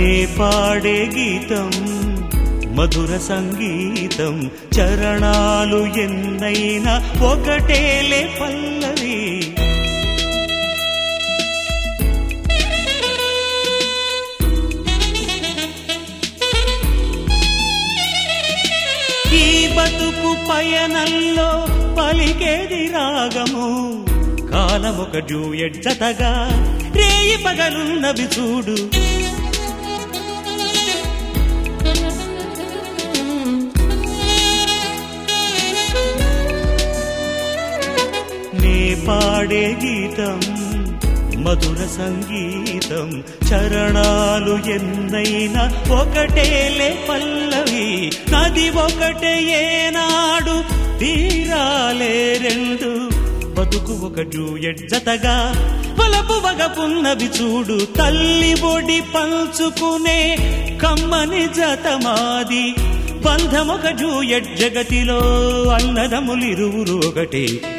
నే పాడే గీతం మధుర సంగీతం చరణాలు ఎన్నైనా ఒకటేలే పల్లవి ఈ బతుకు పయనంలో పలికేది రాగము కాలమొక జూయట్ జతగా రేయి పగలున్నవి చూడు నే పాడే గీతం మధుర సంగీతం చరణాలు ఎన్నైనా ఒకటేలే పల్లవి నది ఒకటే ఏనాడు తీరాలే రెండు బతుకు ఒక జూయట్ జతగా పలపు వగపున్నవి చూడు తల్లి బొడి పంచుకునే కమ్మని జతమాది బంధమొక జూయట్ జగతిలో అన్నదములిరువురు ఒకటి